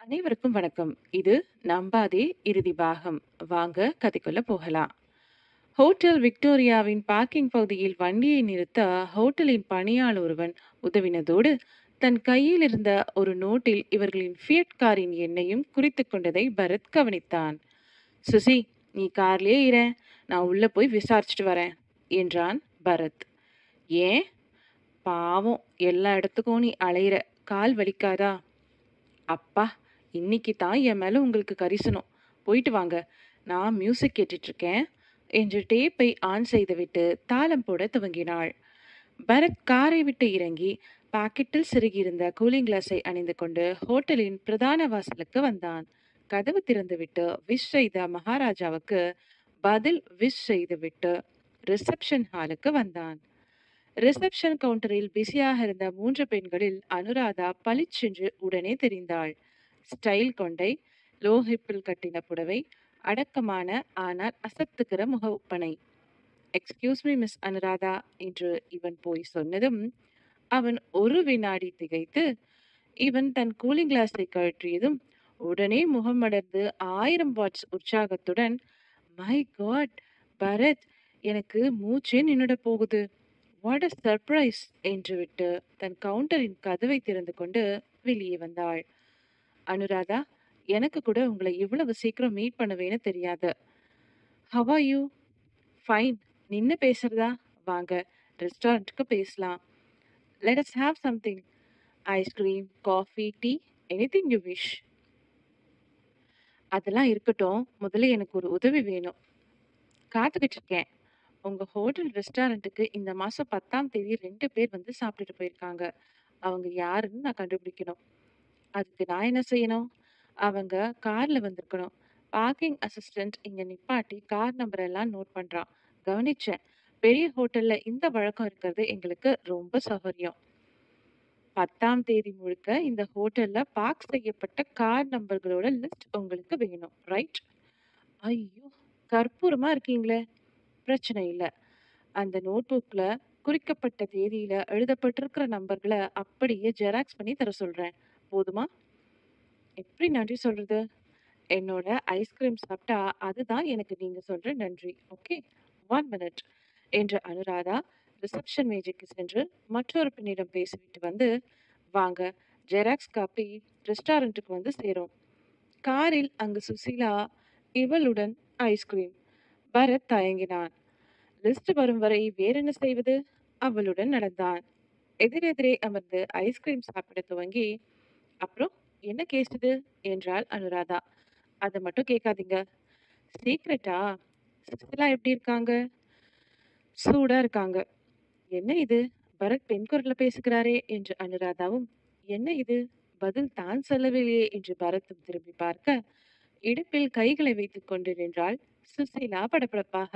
அனைவருக்கும் வணக்கம். இது நம்பாதே இறுதி பாகம். வாங்க கதைக்குள்ள போகலாம். ஹோட்டல் விக்டோரியாவின் பார்க்கிங் பகுதியில் வண்டியை நிறுத்த ஹோட்டலின் பணியாளர் ஒருவன் உதவினதோடு, தன் கையில் இருந்த ஒரு நோட்டில் இவர்களின் ஃபியட் காரின் எண்ணையும் குறித்துக் கொண்டதை பரத் கவனித்தான். "சுசி, நீ கார்லயே இரேன். நான் உள்ள போய் விசாரிச்சுட்டு வரேன்" என்றான் பரத். "ஏன்? பாவம் எல்லா இடத்துக்கும் நீ அலையுற. கால் வலிக்காதா? அப்பா இன்னிக்கு தான் என் மேல உங்களுக்கு கரிசனம். போயிட்டு வாங்க. நான் மியூசிக் கேட்டுட்டு இருக்கேன்" என்று டேப்பை ஆன் செய்துவிட்டு தாளம் போடத் துவங்கினாள். பரத் காரை விட்டு இறங்கி, பாக்கெட்டில் செருகியிருந்த கூலிங் கிளாஸை அணிந்து கொண்டு ஹோட்டலின் பிரதான வாசலுக்கு வந்தான். கதவு திறந்துவிட்டு விஷ் செய்த மகாராஜாவுக்கு பதில் விஷ் செய்துவிட்டு ரிசப்ஷன் ஹாலுக்கு வந்தான். ரிசப்ஷன் கவுண்டரில் பிஸியாக இருந்த மூன்று பெண்களில் அனுராதா பளிச்சென்று உடனே தெரிந்தாள். ஸ்டைல் கொண்டை, லோ ஹிப்பில் கட்டின புடவை, அடக்கமான ஆனால் அசத்துகிற முகப்பனை. "எக்ஸ்கியூஸ் மீ மிஸ் அனுராதா" என்று இவன் போய் சொன்னதும், அவன் ஒரு விநாடி திகைத்து, இவன் தன் கூலிங் கிளாஸை கழற்றியதும், உடனே முகம் மலர்ந்து ஆயிரம் வாட்ஸ் உற்சாகத்துடன், "மை காட் பரத் எனக்கு மூச்சே நின்னுடப் போகுது. வாட் எ சர்ப்ரைஸ்" என்றுவிட்டு தன் கவுண்டரின் கதவைத் திறந்து கொண்டு வெளியே வந்தாள். "அனுராதா, எனக்கு கூட உங்கள இவ்வளவு சீக்கிரம் மீட் பண்ணுவேன்னு தெரியாது. How are you?" "ஃபைன். நின்னு பேசுறதா? வாங்க ரெஸ்டாரண்ட்டுக்கு பேசலாம். Let us have something. Ice cream, coffee, tea anything you wish." "அதெல்லாம் இருக்கட்டும். முதல்ல எனக்கு ஒரு உதவி வேணும்." "காத்துக்கிட்டு இருக்கேன். உங்க ஹோட்டல் ரெஸ்டாரண்ட்டுக்கு இந்த மாசம் 10ஆம் தேதி 2 பேர் வந்து சாப்பிட்டுட்டு போயிருக்காங்க. அவங்க யாருன்னு நான் கண்டுபிடிக்கணும்." "அதுக்கு நான் என்ன செய்யணும்?" "அவங்க கார்ல வந்திருக்கணும். பார்க்கிங் அசிஸ்டன்ட் இங்க நிப்பாட்டி கார் நம்பர் எல்லாம் நோட் பண்றான். கவனிச்சேன். பெரிய ஹோட்டல்ல இந்த வழக்கம் இருக்கிறது எங்களுக்கு ரொம்ப சௌகரியம்." "10ஆம் தேதி முழுக்க இந்த ஹோட்டல்ல பார்க் செய்யப்பட்ட கார் நம்பர்களோட லிஸ்ட் உங்களுக்கு வேணும். ரைட்?" "ஐயோ! கற்பூரமா இருக்கீங்களே!" "பிரச்சனை இல்ல. அந்த நோட்புக்ல குறிக்கப்பட்ட தேதியில எழுதப்பட்டிருக்கிற நம்பர்கள அப்படியே ஜெராக்ஸ் பண்ணி தர சொல்றேன். போதுமா?" "எப்படி நன்றி சொல்றது?" "என்னோட ஐஸ்கிரீம் சாப்பிட்டா அதுதான் எனக்கு நீங்க சொல்ற நன்றி. ஓகே? ஒன் மினிட்" என்ற அனுராதா ரிசப்ஷன் மேஜைக்கு சென்று மற்றொரு பெண்ணிடம் பேசிவிட்டு வந்து, "வாங்க ஜெராக்ஸ் காப்பி ரெஸ்டாரண்ட்டுக்கு வந்து சேரும்." காரில் அங்கு சுசீலா, இவளுடன் ஐஸ்கிரீம். பரத் தயங்கினான். லிஸ்ட் வரும் வரை வேறென்ன செய்வது? அவளுடன் நடந்தான். எதிரெதிரே அமர்ந்து ஐஸ்கிரீம் சாப்பிடத் துவங்கி, "அப்புறம் என்ன கேஸ் இது?" என்றாள் அனுராதா. "அத மட்டும் கேட்காதீங்க." "சீக்ரெட்டா? சுசீலா எப்படி இருக்காங்க?" "சூடா இருக்காங்க." "என்ன இது? பரத் பெண் குரல்ல பேசுகிறாரே" என்று அனுராதாவும், "என்ன இது? பதில் தான் சொல்லவில்லையே" என்று பரத்தும் திரும்பிப் பார்க்க, இடுப்பில் கைகளை வைத்துக் கொண்டு நின்றாள் சுசீலா படபடப்பாக.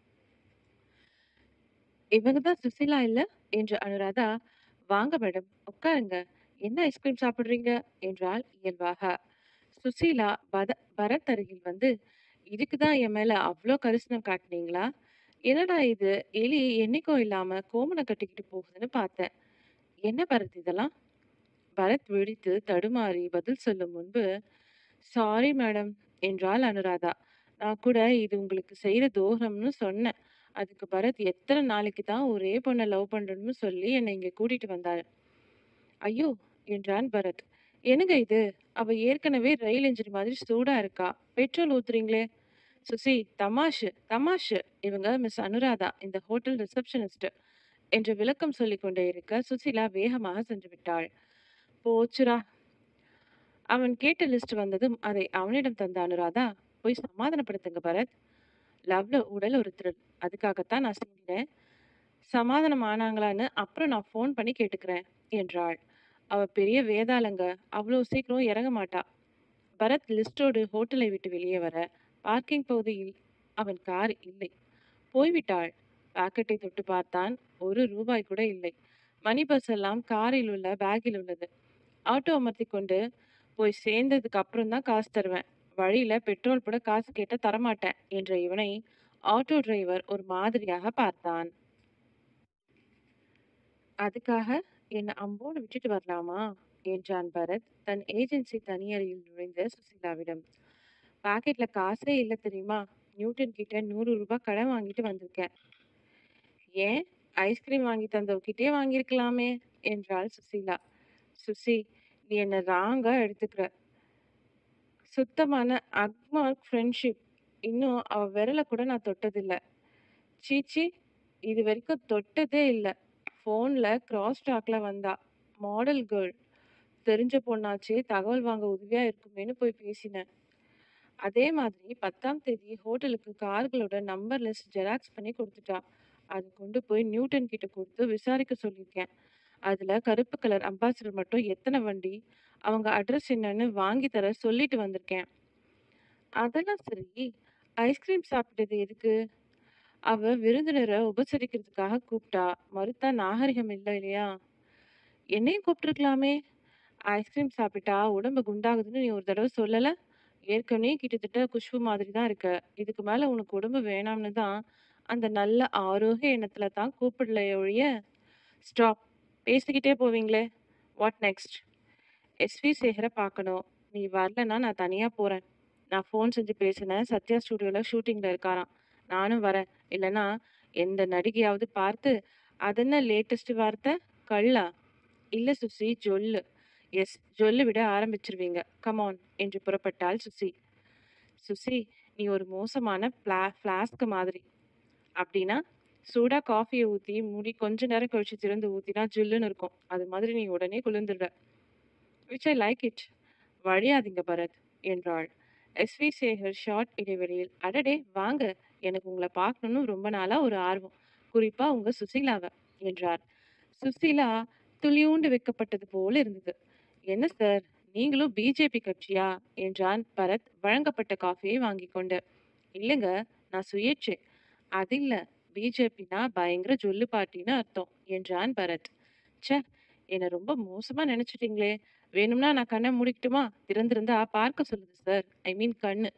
"இவங்க தான் சுசீலா இல்ல?" என்று அனுராதா, "வாங்க மேடம். உட்காருங்க. என்ன ஐஸ்கிரீம் சாப்பிடுறீங்க?" என்றாள் இயல்பாக. சுசீலா பத பரத் அருகில் வந்து, "இதுக்கு தான் என் மேல அவ்ளோ கரிசனம் காட்டுனீங்களா? என்னடா இது எலி என்னைக்கும் இல்லாம கோமணம் கட்டிக்கிட்டு போகுதுன்னு பார்த்தேன். என்ன பரத் இதெல்லாம்?" பரத் விழித்து தடுமாறி பதில் சொல்லும் முன்பு, "சாரி மேடம்" என்றாள் அனுராதா. "நான் கூட இது உங்களுக்கு செய்ற துரோகம்னு சொன்னேன். அதுக்கு பரத் எத்தன நாளைக்கு தான் ஒரே பொண்ண லவ் பண்றேன்னு சொல்லி என்ன இங்க கூட்டிட்டு வந்தாரு." "ஐயோ!" என்றான் பரத். "என்னங்க இது? அவ ஏற்கனவே ரயில் என்ஜின் மாதிரி சூடா இருக்கா. பெட்ரோல் ஊத்துறீங்களே." "சுசி தமாஷு, தமாஷு. இவங்க மிஸ் அனுராதா, இந்த ஹோட்டல் ரிசப்ஷனிஸ்ட்" என்று விளக்கம் சொல்லிக் கொண்டே இருக்க, சுசீலா வேகமாக சென்று விட்டாள். "போச்சுடா." அவன் கேட்ட லிஸ்ட் வந்ததும் அதை அவனிடம் தந்த அனுராதா, "போய் சமாதானப்படுத்துங்க பரத். லவ்ல உடல் ஒரு த்ரில். அதுக்காகத்தான் நான் சீண்டினேன். சமாதானம் ஆனாங்களான்னு அப்புறம் நான் ஃபோன் பண்ணி கேட்டுக்கிறேன்" என்றாள். "அவ பெரிய வேதாளங்க. அவ்ளோ சீக்கிரம் இறங்க மாட்டா." பரத் லிஸ்டோடு ஹோட்டலை விட்டு வெளியே வர, பார்க்கிங் பகுதியில் அவன் கார் இல்லை. போய்விட்டாள். பாக்கெட்டை தொட்டு பார்த்தான். ஒரு ரூபாய் கூட இல்லை. மணி பர்ஸ் எல்லாம் காரில் உள்ள பேக்கில் உள்ளது. ஆட்டோ அமர்த்திக் கொண்டு, "போய் சேர்ந்ததுக்கு அப்புறம் தான் காசு தருவேன். வழியில பெட்ரோல் போட காசு கேட்டா தரமாட்டேன்" என்ற இவனை ஆட்டோ டிரைவர் ஒரு மாதிரியாக பார்த்தான். "அதுக்காக என்ன அம்போன்னு விட்டுட்டு வரலாமா?" என்றான் பரத் தன் ஏஜென்சி தனியறையில் நுழைந்த சுசீலாவிடம் பாக்கெட்ல காசே இல்ல தெரியுமா நியூட்டன் கிட்ட நூறு ரூபாய் கடன் வாங்கிட்டு வந்திருக்கேன் ஏன் ஐஸ்கிரீம் வாங்கி தந்தவகிட்டே வாங்கியிருக்கலாமே என்றாள் சுசீலா சுசி நீ என்ன ராங்கா எடுத்துக்கிற சுத்தமான அக்மார்க் ஃப்ரெண்ட்ஷிப் இன்னும் அவ விரல கூட நான் தொட்டதில்ல சீச்சி இது வரைக்கும் தொட்டதே இல்லை ஃபோன்ல கிராஸ் டாக்ல வந்தா மாடல் கேர்ள் தெரிஞ்ச பொண்ணாச்சே தகவல் வாங்க உதவியா இருக்குமேன்னு போய் பேசினேன் அதே மாதிரி பத்தாம் தேதி ஹோட்டலுக்கு கார்களோட நம்பர் லிஸ்ட் ஜெராக்ஸ் பண்ணி கொடுத்துட்டா அதை கொண்டு போய் நியூட்டன் கிட்ட கொடுத்து விசாரிக்க சொல்லியிருக்கேன் அதுல கருப்பு கலர் அம்பாசிடர் மட்டும் எத்தனை வண்டி அவங்க அட்ரஸ் என்னன்னு வாங்கி தர சொல்லிட்டு வந்திருக்கேன் அதெல்லாம் சரி ஐஸ்கிரீம் சாப்பிட்டது எதுக்கு அவ விருந்தினரை உபசரிக்கிறதுக்காக கூப்பிட்டா மறுத்தா நாகரிகம் இல்லை இல்லையா என்னையும் கூப்பிட்டுருக்கலாமே ஐஸ்கிரீம் சாப்பிட்டா உடம்பு குண்டாகுதுன்னு நீ ஒரு தடவை சொல்லல ஏற்கனவே கிட்டத்தட்ட குஷ்பு மாதிரி தான் இருக்க இதுக்கு மேல உனக்கு உடம்பு வேணாம்னு தான் அந்த நல்ல ஆரோக்கிய எண்ணத்துல தான் கூப்பிடல ஒழிய ஸ்டாப் பேசிக்கிட்டே போவீங்களே வாட் நெக்ஸ்ட் எஸ்வி சேகரை பார்க்கணும் நீ வரலன்னா நான் தனியா போறேன் நான் ஃபோன் செஞ்சு பேசினேன் சத்யா ஸ்டுடியோல ஷூட்டிங்ல இருக்காராம் நானும் வரேன் இல்லைன்னா எந்த நடிகையாவது பார்த்து அதென்ன லேட்டஸ்ட் வார்த்தை கள்ளா இல்ல சுசி ஜொல்லு எஸ் ஜொல்லு விட ஆரம்பிச்சிருவீங்க கமான் என்று புறப்பட்டாள் சுசி சுசி நீ ஒரு மோசமான பிளா ஃப்ளாஸ்க் மாதிரி அப்படின்னா சூடா காஃபியை ஊத்தி மூடி கொஞ்ச நேரம் கழிச்சு திறந்து ஊத்தினா ஜில்லுன்னு இருக்கும் அது மாதிரி நீ உடனே குளிர்ந்துடுற விச் ஐ லைக் இட் வழியாதீங்க பரத் என்றாள் எஸ் வி சேகர் ஷார்ட் இடைவெளியில் அடடே வாங்க எனக்கு உங்களை பார்க்கணும்னு ரொம்ப நாளா ஒரு ஆர்வம் குறிப்பா உங்க சுசீலாவை என்றார் சுசீலா துளியூண்டு வைக்கப்பட்டது போல இருந்தது என்ன சார் நீங்களும் பிஜேபி கட்சியா என்றான் பரத் வழங்கப்பட்ட காஃபியை வாங்கி கொண்டு இல்லைங்க நான் சுயேட்சை அது இல்ல பிஜேபினா பயங்கர ஜொல்லு பார்ட்டின்னு அர்த்தம் என்றான் பரத் ச்சே என்னை ரொம்ப மோசமா நினைச்சிட்டீங்களே வேணும்னா நான் கண்ணை மூடிக்கிட்டுமா திறந்திருந்தா பார்க்க சொல்லுது சார் ஐ மீன் கண்ணு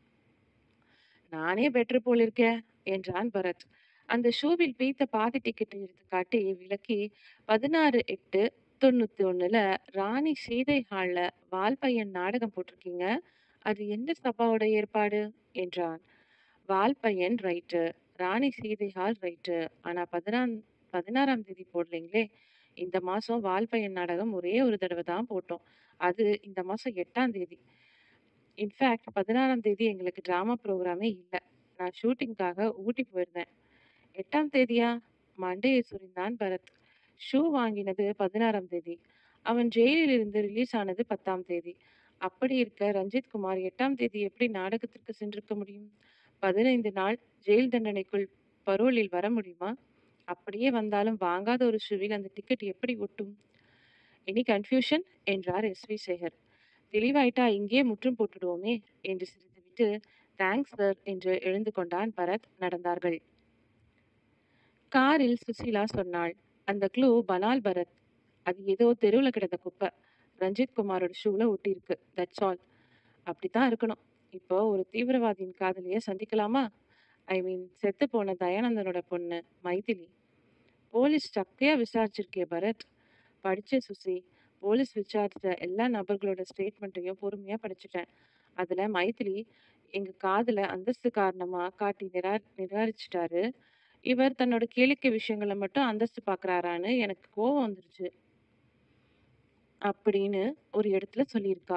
நானே பெட்டர் போல் இருக்கேன் என்றான் பரத் அந்த ஷோவில் பீத்த பாதி டிக்கெட் எடுத்து காட்டி விளக்கி பதினாறு எட்டு தொண்ணூத்தி ஒண்ணுல ராணி சீதை ஹால்ல வால்பையன் நாடகம் போட்டிருக்கீங்க அது எந்த சபாவோட ஏற்பாடு என்றான் வால்பையன் right Rani Seethai hall right ஆனா பதினாம் பதினாறாம் தேதி போடலைங்களே இந்த மாசம் வால்பையன் நாடகம் ஒரே ஒரு தடவை தான் போட்டோம் அது இந்த மாசம் எட்டாம் தேதி இன்ஃபேக்ட் பதினாறாம் தேதி எங்களுக்கு டிராமா ப்ரோக்ராமே இல்லை நான் ஷூட்டிங்காக ஊட்டி போயிருந்தேன் எட்டாம் தேதியா மண்டையை சுரிந்தான் பரத் ஷூ வாங்கினது பதினாறாம் தேதி அவன் ஜெயிலில் இருந்து ரிலீஸ் ஆனது பத்தாம் தேதி அப்படி இருக்க ரஞ்சித் குமார் எட்டாம் தேதி எப்படி நாடகத்திற்கு சென்றிருக்க முடியும் பதினைந்து நாள் ஜெயில் தண்டனைக்குள் பரோலில் வர முடியுமா அப்படியே வந்தாலும் வாங்காத ஒரு ஷூவில் அந்த டிக்கெட் எப்படி ஒட்டும் எனி கன்ஃபியூஷன் என்றார் எஸ் வி சேகர் தெளிவாயிட்டா இங்கேயே முற்றும் போட்டுடுவோமே என்று சிரித்துவிட்டு தேங்க்ஸ் சார் என்று எழுந்து கொண்டான் பரத் நடந்தார்கள் காரில் சுசீலா சொன்னாள் அந்த க்ளூ பனால் பரத் அது ஏதோ தெருவில் கிடந்த குப்பை ரஞ்சித் குமாரோட ஷூவில் ஒட்டியிருக்கு தட்ஸ் ஆல் அப்படித்தான் இருக்கணும் இப்போ ஒரு தீவிரவாதியின் காதலிய சந்திக்கலாமா ஐ மீன் செத்து போன தயானந்தனோட பொண்ணு மைதிலி போலீஸ் சக்கையா விசாரிச்சிருக்கே பரத் படிச்ச சுசி போலீஸ் விசாரிச்ச எல்லா நபர்களோட ஸ்டேட்மெண்ட்டையும் பொறுமையா படிச்சுட்டேன் அதுல மைதிலி எங்க காதல அந்தஸ்து காரணமா காட்டி நிரா நிராகரிச்சிட்டாரு இவர் தன்னோட கேளிக்கை விஷயங்களை மட்டும் அந்தஸ்து பாக்குறாரான்னு எனக்கு கோவம் வந்துருச்சு அப்படின்னு ஒரு இடத்துல சொல்லியிருக்கா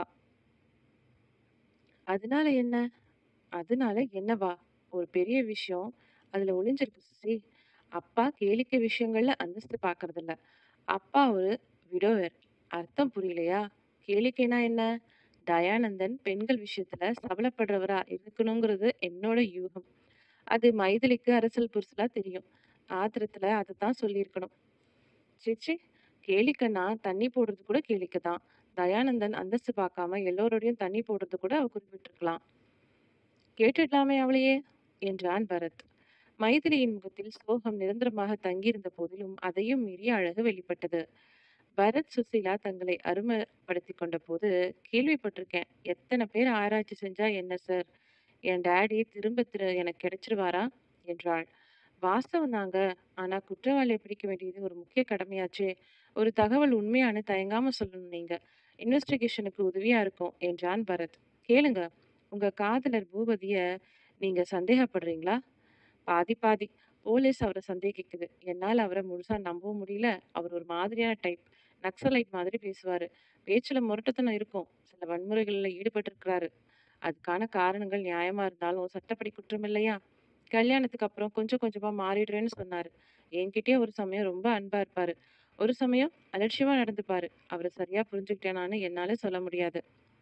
அதனால என்ன அதனால என்னவா ஒரு பெரிய விஷயம் அதுல ஒளிஞ்சிருக்கு சுசி அப்பா கேளிக்கை விஷயங்கள்ல அந்தஸ்து பாக்குறது இல்ல அப்பா ஒரு விடோவர் அர்த்தம் புரியலையா கேளிக்கைனா என்ன தயானந்தன் பெண்கள் விஷயத்துல சபலப்படுறவரா இருக்கணுங்கிறது என்னோட யூகம் அது மைதிலிக்கு அரசல் புரிசலா தெரியும் ஆத்திரத்துல அதைத்தான் சொல்லியிருக்கணும் சிச்சி கேளிக்கைன்னா தண்ணி போடுறது கூட கேளிக்கை தான் தயானந்தன் அந்தஸ்து பார்க்காம எல்லோரோடையும் தண்ணி போடுறது கூட அவ குறிப்பிட்டிருக்கலாம் கேட்டுடலாமே அவளையே என்றான் பரத் மைதிலியின் முகத்தில் சோகம் நிரந்தரமாக தங்கியிருந்த போதிலும் அதையும் மீறிய அழகு வெளிப்பட்டது பரத் சுசீலா தங்களை அருமைப்படுத்திக் கொண்ட போது கேள்விப்பட்டிருக்கேன் எத்தனை பேர் ஆராய்ச்சி செஞ்சா என்ன சார் என் டேடி திரும்ப திரு எனக்கு கிடைச்சிருவாரா என்றாள் வாஸ்தவம் தாங்க ஆனா குற்றவாளியை பிடிக்க வேண்டியது ஒரு முக்கிய கடமையாச்சே ஒரு தகவல் உண்மையான்னு தயங்காம சொல்லணும் நீங்க. இன்வெஸ்டிகேஷனுக்கு உதவியா இருக்கும் என்றான் பரத். கேளுங்க, உங்க காதலர் பூபதிய நீங்க சந்தேகப்படுறீங்களா? பாதி பாதி. போலீஸ் அவர சந்தேகிக்குது. என்னால அவர முழுசா நம்பவும் முடியல. அவர் ஒரு மாதிரியான டைப். நக்சலைட் மாதிரி பேசுவாரு. பேச்சுல முரட்டுத்தனம் இருக்கும். சில வன்முறைகள்ல ஈடுபட்டிருக்கிறாரு. அதுக்கான காரணங்கள் நியாயமா இருந்தாலும் சட்டப்படி குற்றம் இல்லையா? கல்யாணத்துக்கு அப்புறம் கொஞ்சம் கொஞ்சமா மாறிடுறேன்னு சொன்னாரு. என்கிட்டயே ஒரு சமயம் ரொம்ப அன்பா இருப்பாரு. ஒரு சமயம் அலட்சியமா நடந்துப்பாரு. அவர சரியா புரிஞ்சுக்கிட்டேனான்னு என்னால சொல்ல முடியாது.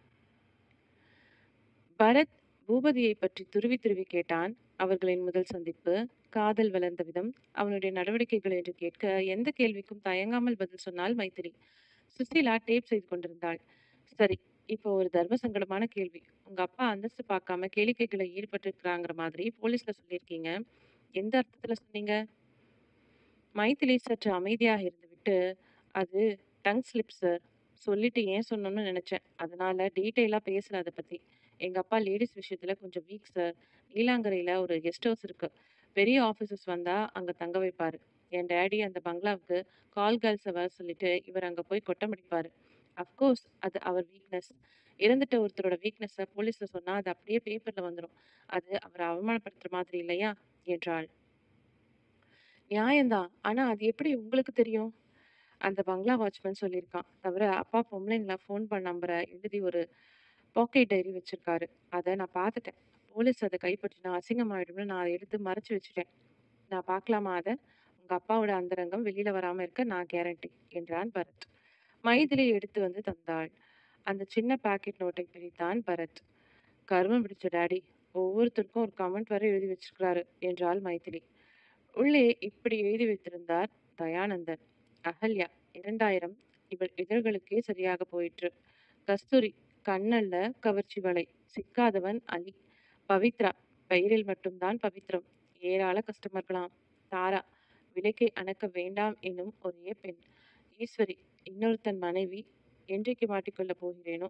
பரத் பூபதியைப் பற்றி துருவி துருவி கேட்டான். அவர்களின் முதல் சந்திப்பு, காதல் வளர்ந்த விதம், அவனுடைய நடவடிக்கைகள் என்று கேட்க எந்த கேள்விக்கும் தயங்காமல் பதில் சொன்னாள் மைதிலி. சுசீலா டேப் செய்து கொண்டிருந்தாள். சரி, இப்போ ஒரு தர்ம சங்கடமான கேள்வி. உங்க அப்பா அந்தஸ்து பார்க்காம கேளிக்கைகள்ல ஈடுபட்டிருக்கிறாங்கிற மாதிரி போலீஸ்ல சொல்லியிருக்கீங்க. எந்த அர்த்தத்துல சொன்னீங்க? மைதிலி சற்று அமைதியாக இருந்துவிட்டு, அது டங் ஸ்லிப் சார். சொல்லிட்டு ஏன் சொன்னோம்னு நினைச்சேன். அதனால டீட்டெயிலா பேசல அத பத்தி. எங்க அப்பா லேடீஸ் விஷயத்துல கொஞ்சம் வீக் சார். நீலாங்கரையில ஒரு கெஸ்ட் ஹவுஸ் இருக்கு. பெரிய ஆபீசர்ஸ் வந்தா அங்க தங்க வைப்பாரு. என் டாடி அந்த பங்களாவுக்கு கால் கேர்ள்ஸ வர சொல்லிட்டு இவர் அங்க போய் கொட்டமடிப்பாரு. அஃப்கோர்ஸ் அது அவர் வீக்னஸ். இறந்துட்ட ஒருத்தரோட வீக்னஸ போலீஸ்ல சொன்னா அது அப்படியே பேப்பர்ல வந்துரும். அது அவர அவமானப்படுத்துற மாதிரி இல்லையா? என்றாள். நியாயம்தான். ஆனா அது எப்படி உங்களுக்கு தெரியும்? அந்த பங்களா வாட்ச்மேன் சொல்லியிருக்கான். தவிர அப்பா பொம்பளைங்கள ஃபோன் பண்ண நம்பர எழுதி ஒரு பாக்கெட் டைரி வச்சிருக்காரு. அத நான் பார்த்துட்டேன். போலீஸ் அத கைப்பற்றினா அசிங்கமாயிடும்னு நான் அத எடுத்து மறைச்சு வச்சுட்டேன். நான் பார்க்கலாமா அத? உங்க அப்பாவோட அந்தரங்கம் வெளியில வராம இருக்க நான் கேரண்டி என்றான் பரத். மைதிலி எடுத்து வந்து தந்தாள். அந்த சின்ன பாக்கெட் நோட்டை பிரித்தான் பரத். கருமம் பிடிச்ச டாடி. ஒவ்வொருத்தருக்கும் ஒரு கமெண்ட் வரை எழுதி வச்சிருக்கிறாரு என்றாள் மைதிலி. உள்ளே இப்படி எழுதி வைத்திருந்தார் தயானந்தன். அகல்யா இரண்டாயிரம் இவள் இதழ்களுக்கே சரியாக போயிற்று. கஸ்தூரி கண்ணல்ல கவர்ச்சி வலை. சிக்காதவன் அலி. பவித்ரா பெயரில் மட்டும்தான் பவித்ரம். ஏராள கஸ்டமர்களாம். தாரா விலைக்கை அணக்க வேண்டாம் எனும் ஒரே பெண். ஈஸ்வரி இன்னொருத்தன் மனைவி. என்றைக்கு மாட்டிக்கொள்ளப் போகிறேனோ?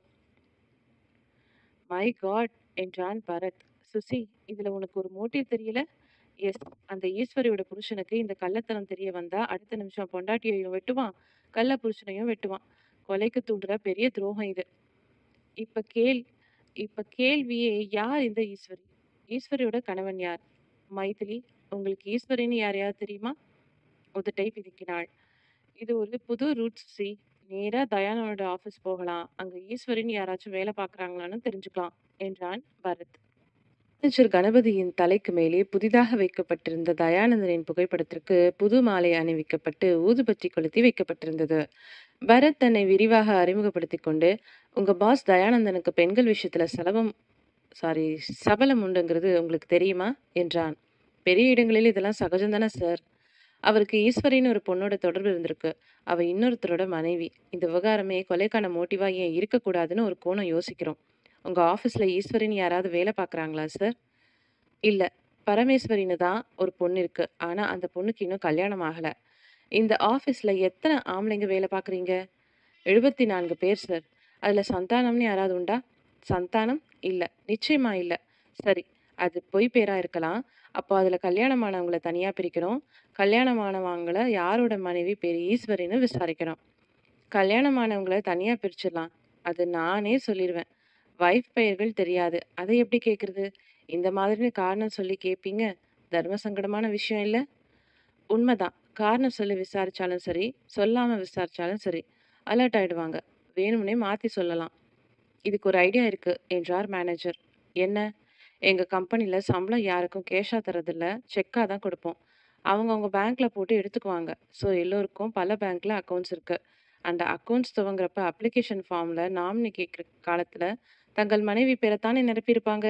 மை காட் என்றான் பரத். சுசி இதுல உனக்கு ஒரு மோட்டிவ் தெரியல? எஸ் அந்த ஈஸ்வரியோட புருஷனுக்கு இந்த கள்ளத்தனம் தெரிய வந்தா அடுத்த நிமிஷம் பொண்டாட்டியையும் வெட்டுவான். கள்ள புருஷனையும் வெட்டுவான். கொலைக்கு தூண்டுற பெரிய துரோகம் இது. இப்ப கேள் இப்ப கேள்வியே யார் இந்த ஈஸ்வரி? ஈஸ்வரியோட கணவன் யார்? மைதிலி உங்களுக்கு ஈஸ்வரின்னு யாரையாவது தெரியுமா? உதட்டை பிதுக்கினாள். இது ஒரு புது ரூட் சுசி. நேரா தயானனோட ஆபீஸ் போகலாம். அங்க ஈஸ்வரின்னு யாராச்சும் வேலை பார்க்கறாங்களான்னு தெரிஞ்சுக்கலாம் என்றான் பரத். மேனேஜர் கணபதியின் தலைக்கு மேலே புதிதாக வைக்கப்பட்டிருந்த தயானந்தனின் புகைப்படத்திற்கு புது மாலை அணிவிக்கப்பட்டு ஊதுபத்தி கொளுத்தி வைக்கப்பட்டிருந்தது. பரத் தன்னை விரிவாக அறிமுகப்படுத்திக் கொண்டு, உங்க பாஸ் தயானந்தனுக்கு பெண்கள் விஷயத்துல சலபம் சாரி சபலம் உண்டுங்கிறது உங்களுக்கு தெரியுமா? என்றான். பெரிய இடங்களில் இதெல்லாம் சகஜம் தானே சார். அவருக்கு ஈஸ்வரின்னு ஒரு பொண்ணோட தொடர்பு இருந்திருக்கு. அவ இன்னொருத்தரோட மனைவி. இந்த விவகாரமே கொலைக்கான மோட்டிவா ஏன் இருக்கக்கூடாதுன்னு ஒரு கோணம் யோசிக்கிறோம். உங்க ஆபீஸ்ல ஈஸ்வரின்னு யாராவது வேலை பார்க்கறாங்களா சார்? இல்ல. பரமேஸ்வரின்னு தான் ஒரு பொண்ணு இருக்கு. ஆனா அந்த பொண்ணுக்கு இன்னும் கல்யாணம் ஆகல. இந்த ஆபீஸ்ல எத்தன ஆம்பளைங்க வேலை பார்க்கறீங்க? 74 பேர் சார். அதுல சந்தானம்னு யாராவது உண்டா? சந்தானம்? இல்ல. நிச்சயமா இல்ல. சரி. அது பொய் பேரா இருக்கலாம். அப்போ அதுல கல்யாணமானவங்கள தனியா பிரிக்கணும். கல்யாணமானவங்கள யாரோட மனைவி பேரு ஈஸ்வரின்னு விசாரிக்கணும். கல்யாணமானவங்கள தனியா பிரிச்சிடலாம். அது நானே சொல்லிருவேன். வைஃப் பெயர்கள் தெரியாது. அதை எப்படி கேட்கறது? இந்த மாதிரின்னு காரணம் சொல்லி கேட்பீங்க. தர்ம சங்கடமான விஷயம் இல்ல? உண்மைதான். காரணம் சொல்லி விசாரிச்சாலும் சரி, சொல்லாம விசாரிச்சாலும் சரி, அலர்ட் ஆயிடுவாங்க. வேணும்னே மாத்தி சொல்லலாம். இதுக்கு ஒரு ஐடியா இருக்கு என்றார் மேனேஜர். என்ன? எங்க கம்பெனில சம்பளம் யாருக்கும் கேஷா தர்றதில்ல. செக்கா தான் கொடுப்போம். அவங்கவங்க பேங்க்ல போட்டு எடுத்துக்குவாங்க. சோ எல்லோருக்கும் பல பேங்க்ல அக்கவுண்ட்ஸ் இருக்கு. அந்த அக்கவுண்ட்ஸ் துவங்குறப்ப அப்ளிகேஷன் ஃபார்ம்ல நாமினி கேட்கிற காலத்துல தங்கள் மனைவி பேரத்தானே நிரப்பியிருப்பாங்க.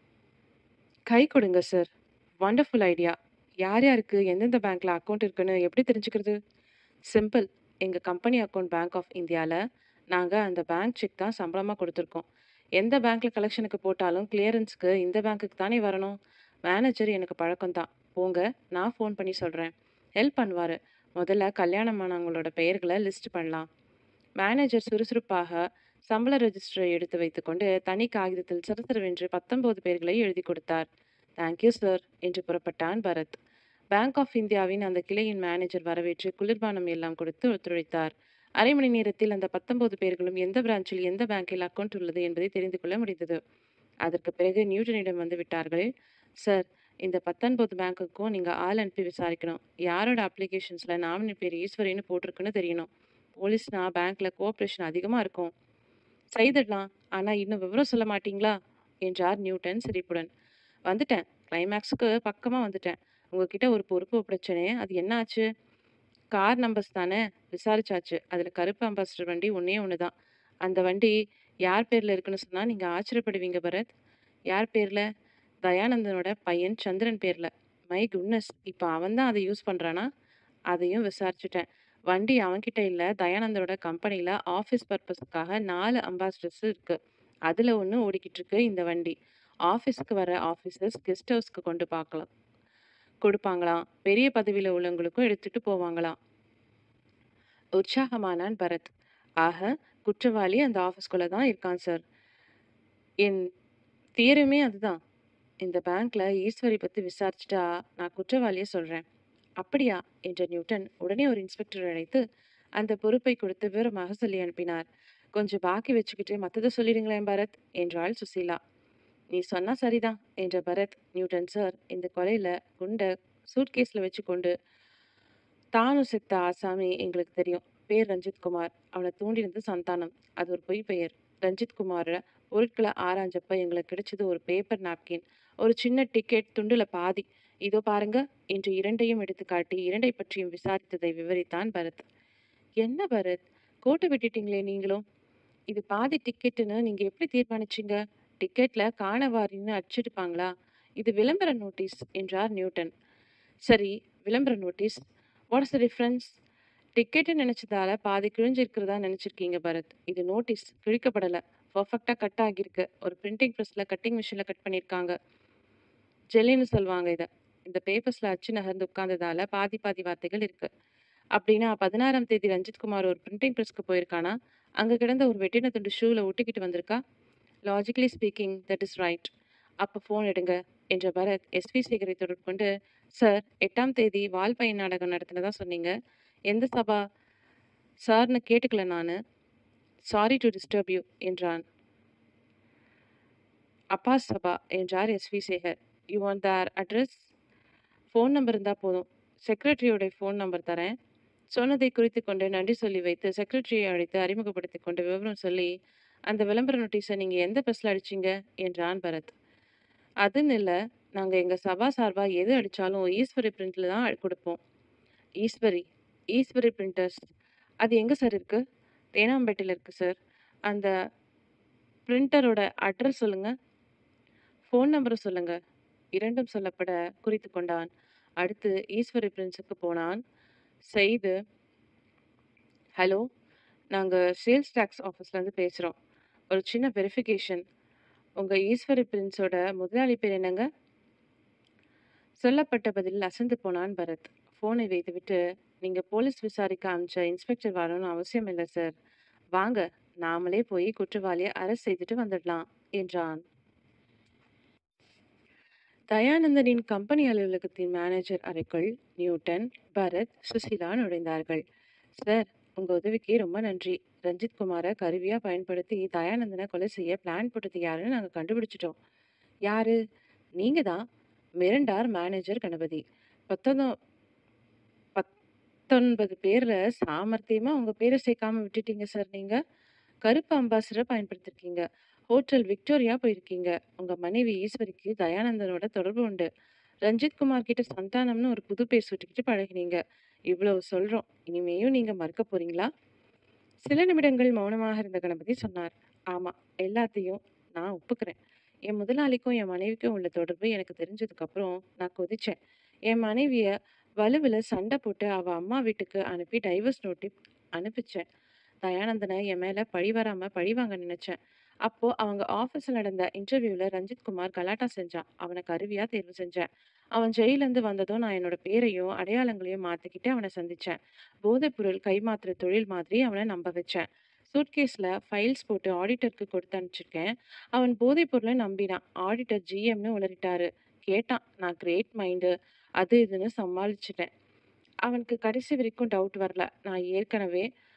கை கொடுங்க சார். Wonderful idea. யார் யாருக்கு எந்தெந்த பேங்க்ல அக்கவுண்ட் இருக்குன்னு எப்படி தெரிஞ்சுக்கிறது? சிம்பிள். எங்க கம்பெனி அக்கவுண்ட் பேங்க் ஆஃப் இந்தியால. நாங்க அந்த பேங்க் செக் தான் சம்பளமா கொடுத்திருக்கோம். எந்த பேங்க்ல கலெக்ஷனுக்கு போட்டாலும் கிளியரன்ஸ்க்கு இந்த பேங்க்குக்கு தானே வரணும். மேனேஜர் எனக்கு பழக்கம் தான். போங்க. நான் ஃபோன் பண்ணி சொல்றேன். ஹெல்ப் பண்ணுவாரு. முதல்ல கல்யாணமானவங்களோட பெயர்கள லிஸ்ட் பண்ணலாம். மேனேஜர் சுறுசுறுப்பாக சம்பள ரெஜிஸ்டரை எடுத்து வைத்துக்கொண்டு தனி காகிதத்தில் சிரசிரவென்று 19 பெயர்களை எழுதிக் கொடுத்தார். தேங்க் யூ சார் என்று புறப்பட்டான் பரத். பேங்க் ஆஃப் இந்தியாவின் அந்த கிளையின் மேனேஜர் வரவேற்று குளிர்பானம் எல்லாம் கொடுத்து ஒத்துழைத்தார். அரை மணி நேரத்தில் அந்த 19 பேர்களும் எந்த பிரான்ச்சில் எந்த பேங்கில் அக்கவுண்ட் உள்ளது என்பதை தெரிந்து கொள்ள முடிந்தது. அதற்குப் பிறகு நியூட்டனிடம் வந்து விட்டார்கள். சார் இந்த 19 பேங்குக்கும் நீங்க ஆள் அனுப்பி விசாரிக்கணும். யாரோட அப்ளிகேஷன்ஸ்ல நாமினி பேர் ஈஸ்வரின்னு போட்டிருக்குன்னு தெரியணும். போலீஸ்னா பேங்க்ல கோஆப்பரேஷன் அதிகமா இருக்கும். செய்திடலாம். ஆனா இன்னும் விவரம் சொல்ல மாட்டீங்களா? என்றார் நியூட்டன் சிரிப்புடன். வந்துட்டேன். கிளைமாக்ஸுக்கு பக்கமா வந்துட்டேன். உங்ககிட்ட ஒரு பொறுப்பு ஒப்படைச்சேனே அது என்ன ஆச்சு? கார் நம்பர்ஸ் தானே? விசாரிச்சாச்சு. அதுல கருப்பு அம்பாசிடர் வண்டி ஒண்ணே ஒண்ணு தான். அந்த வண்டி யார் பேர்ல இருக்குன்னு சொன்னா நீங்க ஆச்சரியப்படுவீங்க பரத். யார் பேர்ல? தயானந்தனோட பையன் சந்திரன் பேர்ல. My goodness! இப்ப அவன் தான் அத யூஸ் பண்றானா? அதையும் விசாரிச்சுட்டேன். வண்டி அவன்கிட்ட இல்ல. தயானந்தோட கம்பெனில ஆஃபீஸ் பர்ப்பஸ்க்காக 4 அம்பாசிடர்ஸ் இருக்கு. அதுல ஒண்ணு ஓடிக்கிட்டு இருக்கு இந்த வண்டி. ஆஃபீஸ்க்கு வர ஆஃபீசர்ஸ் கெஸ்ட் ஹவுஸ்க்கு கொண்டு பாக்கலாம் கொடுப்பாங்களாம். பெரிய பதவியில உள்ளவங்களுக்கும் எடுத்துட்டு போவாங்களாம். உற்சாகமானான் பரத். ஆக குற்றவாளி அந்த ஆஃபீஸ்க்குள்ள தான் இருக்கான் சார். என் தியரியுமே அதுதான். இந்த பேங்க்ல ஈஸ்வரி பத்தி விசாரிச்சுட்டா நான் குற்றவாளிய சொல்றேன். அப்படியா? என்ற நியூட்டன் உடனே ஒரு இன்ஸ்பெக்டரை அழைத்து அந்த பொறுப்பை கொடுத்து விவரமாக சொல்லி அனுப்பினார். கொஞ்சம் பாக்கி வச்சுக்கிட்டு மத்தத சொல்லிடுங்களேன் பரத் என்றாள் சுசீலா. நீ சொன்னா சரிதான் என்ற பரத் நியூட்டன் சார் இந்த கொலையில குண்ட சூட்கேஸ்ல வச்சுக்கொண்டு தானும் செத்த ஆசாமி எங்களுக்கு தெரியும். பேர் ரஞ்சித் குமார். அவன தூண்டினது சந்தானம். அது ஒரு பொய் பெயர். ரஞ்சித் குமார பொருட்கள ஆராய்ஞ்சப்ப எங்களுக்கு கிடைச்சது ஒரு பேப்பர் நாப்கின். ஒரு சின்ன டிக்கெட் துண்டுல பாதி. இதோ பாருங்க என்று இரண்டையும் எடுத்துக் காட்டி இரண்டைப் பற்றியும் விசாரித்ததை விவரித்தான் பரத். என்ன பரத்? கோட்டை விட்டுட்டீங்களே நீங்களும். இது பாதி டிக்கெட்டுன்னு நீங்க எப்படி தீர்மானிச்சீங்க? டிக்கெட்ல காணவாரின்னு அச்சிருப்பாங்களா? இது விளம்பர நோட்டீஸ் என்றார் நியூட்டன். சரி விளம்பர notice. What is the difference? டிக்கெட்டுன்னு நினைச்சதால பாதி கிழிஞ்சிருக்கிறதா நினைச்சிருக்கீங்க பரத். இது நோட்டீஸ். கிழிக்கப்படல. பெர்ஃபெக்ட்டா கட் ஆகியிருக்கு. ஒரு பிரிண்டிங் பிரஸ்ல கட்டிங் மிஷின்ல கட் பண்ணியிருக்காங்க. ஜெல்லின்னு சொல்வாங்க இத. இந்த பேப்பர்ஸ்ல அச்சு நகர்ந்து உட்கார்ந்ததால பாதி பாதி வார்த்தைகள் இருக்கு. அப்படின்னா 16ஆம் தேதி ரஞ்சித் குமார் ஒரு பிரிண்டிங் பிரஸ்க்கு போயிருக்கானா? அங்க கிடந்த ஒரு வெட்டின துண்டு ஷூல ஒட்டிக்கிட்டு வந்திருக்கா? Logically speaking that is right. அப்ப ஃபோன் எடுங்க என்ற பரத் எஸ்.வி. சேகரை தொடர்பு கொண்டு சார் 8ஆம் தேதி வால்பயன் நாடகம் நடத்தினதா சொன்னீங்க. எந்த சபா? சார்ன்னு கேட்டுக்கல நானு. சாரி டு டிஸ்டர்ப் யூ என்றான். அப்பாஸ் சபா என்றார் S V. Sekhar. You want their address? Phone number இருந்தா போதும். செக்ரட்டரியோட ஃபோன் நம்பர் தரேன். சொன்னதை குறித்துக் கொண்டு நன்றி சொல்லி வைத்து செக்ரட்டரியை அழைத்து அறிமுகப்படுத்திக் கொண்டு விவரம் சொல்லி அந்த விளம்பர நோட்டீஸ நீங்க எந்த பிரஸ்ல அடிச்சீங்க? என்றான் பரத். அதுன்னு இல்ல. நாங்க எங்க சபா சார்பா எது அடிச்சாலும் ஈஸ்வரி பிரிண்ட்ல தான் குடுப்போம். ஈஸ்வரி ஈஸ்வரி பிரிண்டர்ஸ். அது எங்க சார் இருக்கு? தேனாம்பேட்டையில இருக்கு சார். அந்த பிரிண்டரோட அட்ரஸ் சொல்லுங்க. ஃபோன் நம்பரும் சொல்லுங்க. இரண்டும் சொல்லப்பட குறித்துக் கொண்டான். அடுத்து ஈஸ்வரி பிரிண்ட்ஸுக்கு போனான். செய்து ஹலோ நாங்க சேல்ஸ் டாக்ஸ் ஆஃபீஸ்லேருந்து பேசுறோம். ஒரு சின்ன வெரிஃபிகேஷன். உங்க ஈஸ்வரி பிரிண்ட்ஸோட முதலாளி பேர் என்னங்க? சொல்லப்பட்ட பதிலில் அசந்து போனான் பரத். ஃபோனை வைத்துவிட்டு நீங்க போலீஸ் விசாரிக்க அனுப்பிச்ச இன்ஸ்பெக்டர் வரணும்னு அவசியம் இல்ல சார். வாங்க நாமளே போய் குற்றவாளிய அரெஸ்ட் செய்துட்டு வந்துடலாம் என்றான். தயானந்தனின் கம்பெனி அலுவலகத்தின் மேனேஜர் அறைக்குள் நியூட்டன், பரத், சுசீலா நுழைந்தார்கள். சார் உங்க உதவிக்கு ரொம்ப நன்றி. ரஞ்சித் குமார கருவியா பயன்படுத்தி தயானந்தன கொலை செய்ய பிளான் போட்டது யாருன்னு நாங்க கண்டுபிடிச்சிட்டோம். யாரு? நீங்க தான். மிரண்டார் மேனேஜர் கணபதி. பத்தொன்னு 19 பேர்ல சாமர்த்தியமா உங்க பேர சேர்க்காம விட்டுட்டீங்க சார் நீங்க. கருப்பு அம்பாசிடர பயன்படுத்தியிருக்கீங்க. ஹோட்டல் விக்டோரியா போயிருக்கீங்க. உங்க மனைவி ஈஸ்வரிக்கு தயானந்தனோட தொடர்பு உண்டு. ரஞ்சித் குமார் கிட்ட சந்தானம்னு ஒரு புது பேர் சூட்டிக்கிட்டு பழகினீங்க. இவ்வளவு சொல்றோம். இனிமேயும் நீங்க மறுக்கப் போறீங்களா? சில நிமிடங்கள் மௌனமாக இருந்த கணபதி சொன்னார். ஆமா எல்லாத்தையும் நான் ஒப்புக்கிறேன். என் முதலாளிக்கும் என் மனைவிக்கும் உள்ள தொடர்பு எனக்கு தெரிஞ்சதுக்கு அப்புறம் நான் கொதிச்சேன். என் மனைவிய வலுவுல சண்டை போட்டு அவ அம்மா வீட்டுக்கு அனுப்பி டைவர்ஸ் நோட்டீஸ் அனுப்பிச்சேன். தயானந்தன என் மேல பழி வராம பழிவாங்க நினைச்சேன். அப்போ அவங்க ஆஃபீஸ்ல நடந்த இன்டர்வியூல ரஞ்சித் குமார் கலாட்டா செஞ்சான். அவன கருவியா தேர்வு செஞ்சேன். அவன் ஜெயில்லேருந்து வந்ததும் நான் என்னோட பேரையும் அடையாளங்களையும் மாத்திக்கிட்டு அவன சந்திச்சேன். போதைப்பொருள் கைமாத்துற தொழில் மாதிரி அவன நம்ப வச்சேன். சூட்கேஸ்ல ஃபைல்ஸ் போட்டு ஆடிட்டருக்கு கொடுத்து அனுப்பிச்சிருக்கேன். அவன் போதைப் பொருள நம்பினான். ஆடிட்டர் ஜிஎம்னு உளறிட்டாரு. கேட்டான். நான் கிரேட் மைண்டு அது இதுன்னு சமாளிச்சுட்டேன். அவனுக்கு கடைசி வரைக்கும் டவுட் வரல. நான் ஏற்கனவே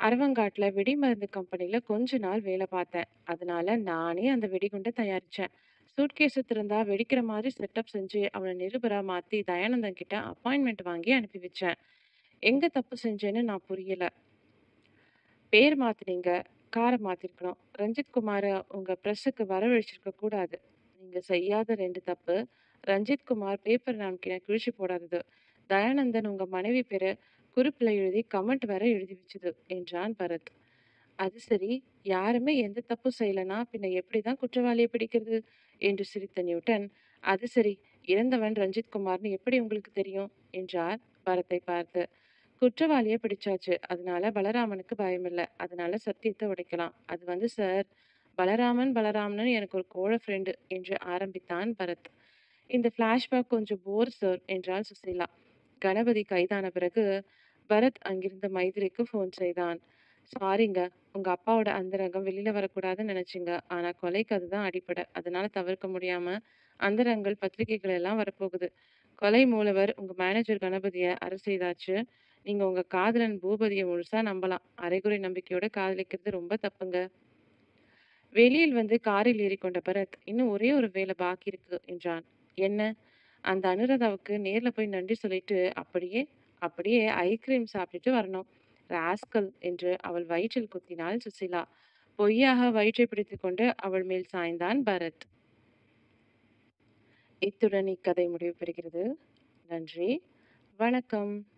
அரவங்காட்ல வெடிமருந்து கம்பெனில கொஞ்ச நாள் வேலை பார்த்தேன். அதனால நானே அந்த வெடிகுண்ட தயாரிச்சேன். சூட்கேஸ திறந்தா வெடிக்கிற மாதிரி செட்டப் செஞ்சு அவன நிருபரா மாத்தி தயானந்தன் கிட்ட அப்பாயின்ட்மென்ட் வாங்கி அனுப்பி வச்சேன். எங்க தப்பு செஞ்சேன்னு நான் புரியல. பேர் மாத்துனீங்க. கார மாத்திருக்கணும். ரஞ்சித் குமார உங்க பிரஸ்ஸுக்கு வரவழைச்சிருக்க கூடாது. நீங்க செய்யாத 2 தப்பு. ரஞ்சித் குமார் பேப்பர் நாப்கின கிழிச்சு போடாதது. தயானந்தன் உங்க மனைவி பேர குறுக்குல எழுதி கமெண்ட் வேற எழுதி வச்சது என்றான் பரத். அது சரி. யாருமே எந்த தப்பும் செய்யலனா பின்ன எப்படிதான் குற்றவாளிய பிடிக்கிறது? என்று சிரித்த நியூட்டன், அது சரி. இறந்தவன் ரஞ்சித் குமார்னு எப்படி உங்களுக்கு தெரியும்? என்றார் பரத்தை பார்த்து. குற்றவாளிய பிடிச்சாச்சு. அதனால பலராமனுக்கு பயமில்ல. அதனால சத்தியத்த உடைக்கலாம். அது வந்து சார், பலராமன் பலராமன்னு எனக்கு ஒரு கோழ ஃப்ரெண்டு என்று ஆரம்பித்தான் பரத். இந்த ஃபிளாஷ்பேக் கொஞ்சம் போர் சார் என்றாள் சுசீலா. கணபதி கைதான பிறகு பரத் அங்கிருந்த மைதிலிக்கு ஃபோன் செய்தான். சாரிங்க. உங்க அப்பாவோட அந்தரங்கம் வெளியில வரக்கூடாதுன்னு நினைச்சீங்க. ஆனா கொலைக்கு அதுதான் அடிப்படை. அதனால தவிர்க்க முடியாம அந்தரங்கள் பத்திரிகைகள் எல்லாம் வரப்போகுது. கொலை மூலவர் உங்க மேனேஜர் கணபதிய அரெஸ்ட் செய்தாச்சு. நீங்க உங்க காதலன் பூபதிய முழுசா நம்பலாம். அரைகுறை நம்பிக்கையோட காதலிக்கிறது ரொம்ப தப்புங்க. வெளியில் வந்து காரில் ஏறிக்கொண்ட பரத், இன்னும் ஒரே ஒரு வேலை பாக்கி இருக்கு என்றான். என்ன? அந்த அனுராதாவுக்கு நேர்ல போய் நன்றி சொல்லிட்டு அப்படியே அப்படியே ஐஸ்கிரீம் சாப்பிட்டுட்டு வரணும். ராஸ்கல் என்று அவள் வயிற்றில் குத்தினாள் சுசீலா. பொய்யாக வயிற்றைப் பிடித்துக்கொண்டு அவள் மேல் சாய்ந்தான் பரத். இத்துடன் இக்கதை முடிவு பெறுகிறது. நன்றி. வணக்கம்.